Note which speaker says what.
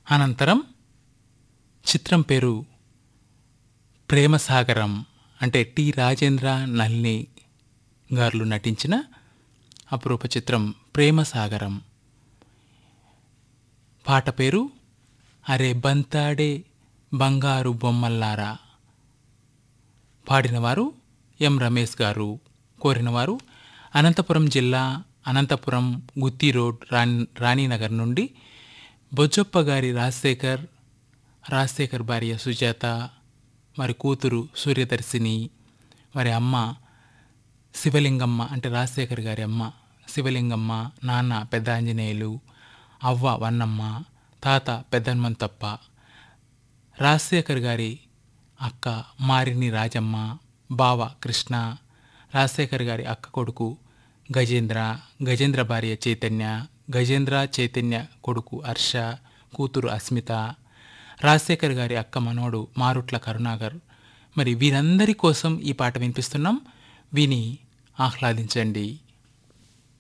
Speaker 1: అనంతరం చిత్రం పేరు ప్రేమసాగరం అంటే టి రాజేంద్ర నల్ని గారు నటించిన అపురూప చిత్రం ప్రేమసాగరం పాట పేరు అరే బంతాడే బంగారు బొమ్మల్లారా పాడినవారు ఎం రమేష్ గారు కోరినవారు అనంతపురం జిల్లా అనంతపురం గుత్తి రోడ్ రాణి రాణీనగర్ నుండి బొజ్జప్ప గారి రాజశేఖర్ రాజశేఖర్ భార్య సుజాత మరి కూతురు సూర్యదర్శిని మరి అమ్మ శివలింగమ్మ అంటే రాజశేఖర్ గారి అమ్మ శివలింగమ్మ నాన్న పెద్ద ఆంజనేయులు అవ్వ వన్నమ్మ తాత పెద్దన్మంతప్ప రాజశేఖర్ గారి అక్క మారిని రాజమ్మ బావ కృష్ణ రాజశేఖర్ గారి అక్క కొడుకు గజేంద్ర గజేంద్ర భార్య చైతన్య గజేంద్ర చైతన్య కొడుకు హర్ష కూతురు అస్మిత రాజశేఖర్ గారి అక్క మనోడు మారుట్ల కరుణాకర్ మరి వీరందరి కోసం ఈ పాట వినిపిస్తున్నాం విని ఆహ్లాదించండి